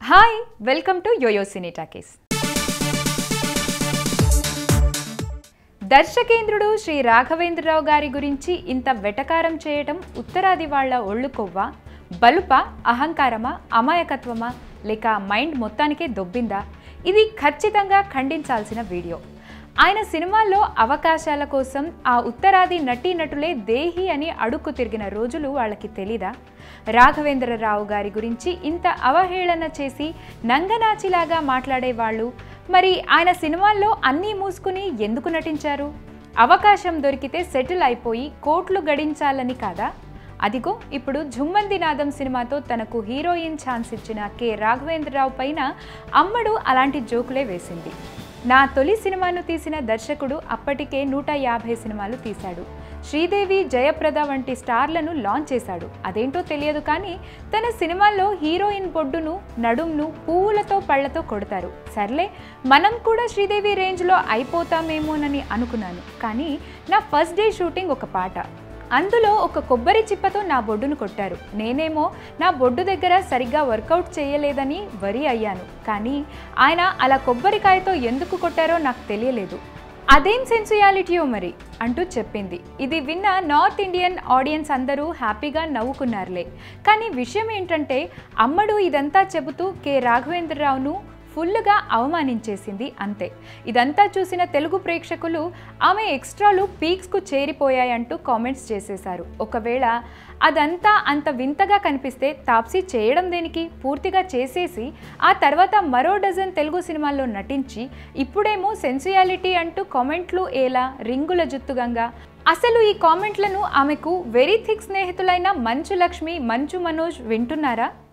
hi welcome to yoyo cine talkies దర్శకేంద్రుడు శ్రీ రాఘవేంద్రరావు గారి గురించి ఇంత వెటకారం చేయటం ఉత్తరాది వాళ్ళ ఒళ్ళు కొవ్వ బలుప అహంకారమా అమాయకత్వమా లేక మైండ్ మొత్తానికే దొబ్బిందా ఇది ఖచ్చితంగా ఖండించాల్సిన వీడియో ఆయన సినిమాల్లో అవకాశాల కోసం ఆ ఉత్తరాది నటీనటులే దేహి అని అడుక్కు తిరిగిన రోజులు వాళ్ళకి తెలీదా రాఘవేంద్రరావు గారి గురించి ఇంత అవహేళన చేసి నంగనాచిలాగా మాట్లాడేవాళ్ళు మరి ఆయన సినిమాల్లో అన్నీ మూసుకుని ఎందుకు నటించారు అవకాశం దొరికితే సెటిల్ అయిపోయి కోట్లు గడించాలని కాదా అదిగో ఇప్పుడు జుమ్మంది నాదం సినిమాతో తనకు హీరోయిన్ ఛాన్స్ ఇచ్చిన కె రాఘవేంద్రరావు పైన అమ్మడు అలాంటి జోకులే వేసింది నా తొలి సినిమాను తీసిన దర్శకుడు అప్పటికే నూట యాభై సినిమాలు తీశాడు శ్రీదేవి జయప్రద వంటి స్టార్లను లాంచ్ చేశాడు అదేంటో తెలియదు కానీ తన సినిమాల్లో హీరోయిన్ బొడ్డును నడుంను పువ్వులతో పళ్లతో కొడతారు సర్లే మనం కూడా శ్రీదేవి రేంజ్లో అయిపోతామేమోనని అనుకున్నాను కానీ నా ఫస్ట్ డే షూటింగ్ ఒక పాట అందులో ఒక కొబ్బరి చిప్పతో నా బొడ్డును కొట్టారు నేనేమో నా బొడ్డు దగ్గర సరిగ్గా వర్కౌట్ చేయలేదని వరి అయ్యాను కానీ ఆయన అలా కొబ్బరికాయతో ఎందుకు కొట్టారో నాకు తెలియలేదు అదేం సెన్సుయాలిటీయో మరి అంటూ చెప్పింది ఇది విన్న నార్త్ ఇండియన్ ఆడియన్స్ అందరూ హ్యాపీగా నవ్వుకున్నారులే కానీ విషయం ఏంటంటే అమ్మడు ఇదంతా చెబుతూ కె రాఘవేంద్రరావును ఫుల్గా అవమానించేసింది అంతే ఇదంతా చూసిన తెలుగు ప్రేక్షకులు ఆమె ఎక్స్ట్రాలు పీక్స్కు చేరిపోయాయంటూ కామెంట్స్ చేసేశారు ఒకవేళ అదంతా అంత వింతగా కనిపిస్తే తాప్సీ చేయడం దేనికి పూర్తిగా చేసేసి ఆ తర్వాత మరో డజన్ తెలుగు సినిమాల్లో నటించి ఇప్పుడేమో సెన్సుయాలిటీ అంటూ కామెంట్లు ఎలా రింగుల జుత్తుగంగా అసలు ఈ కామెంట్లను ఆమెకు వెరీ థిక్ స్నేహితులైన మంచు లక్ష్మి మంచు మనోజ్ వింటున్నారా